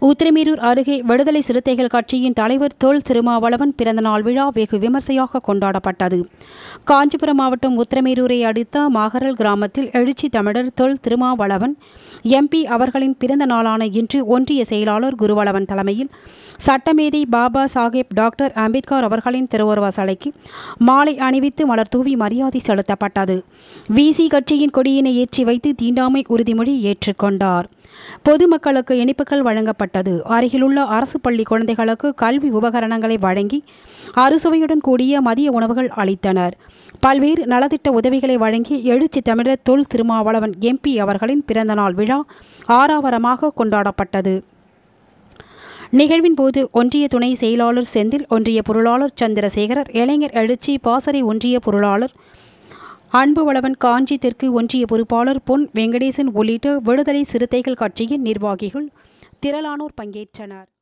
உத்திரமேரூர் அருகே விடுதலை சிறுத்தைகள் கட்சியின் தலைவர் தொல் திருமாவளவன் பிறந்தநாள் விழா வெகு விமர்சையாக கொண்டாடப்பட்டது காஞ்சிபுரம் மாவட்டம் உத்திரமேரூரை அடுத்த மாகரல் கிராமத்தில் எழுச்சி தமிழர் தொல் திருமாவளவன் எம்பி அவர்களின் பிறந்த நாளான இன்று ஒன்றிய செயலாளர் குருவளவன் தலைமையில் சட்டமேதை பாபா சாஹேப் டாக்டர் அம்பேத்கர் அவர்களின் திருவுருவ சிலைக்கு மாலை அணிவித்து மலர் தூவி மரியாதை செலுத்தப்பட்டது விசி கட்சியின் கொடியினை ஏற்றி வைத்து தீண்டாமை உறுதிமொழி ஏற்றுக்கொண்டார் பொதுமக்களுக்கு இனிப்புகள் வழங்கப்பட்டது அருகிலுள்ள அரசு பள்ளி குழந்தைகளுக்கு கல்வி உபகரணங்களை வழங்கி அறுசுவையுடன் கூடிய மதிய உணவுகள் அளித்தனர் பல்வேறு நலத்திட்ட உதவிகளை வழங்கி எழுச்சி தமிழர் தொல் திருமாவளவன் எம்பி அவர்களின் பிறந்தநாள் விழா ஆரவாரமாக கொண்டாடப்பட்டது நிகழ்வின் போது ஒன்றிய துணை செயலாளர் செந்தில் ஒன்றிய பொருளாளர் சந்திரசேகரர் இளைஞர் எழுச்சி பாசறை ஒன்றிய பொருளாளர் அன்புவளவன் காஞ்சி தெற்கு ஒன்றிய பொறுப்பாளர் பொன் வெங்கடேசன் உள்ளிட்ட விடுதலை சிறுத்தைகள் கட்சியின் நிர்வாகிகள் திரளானோர் பங்கேற்றனர்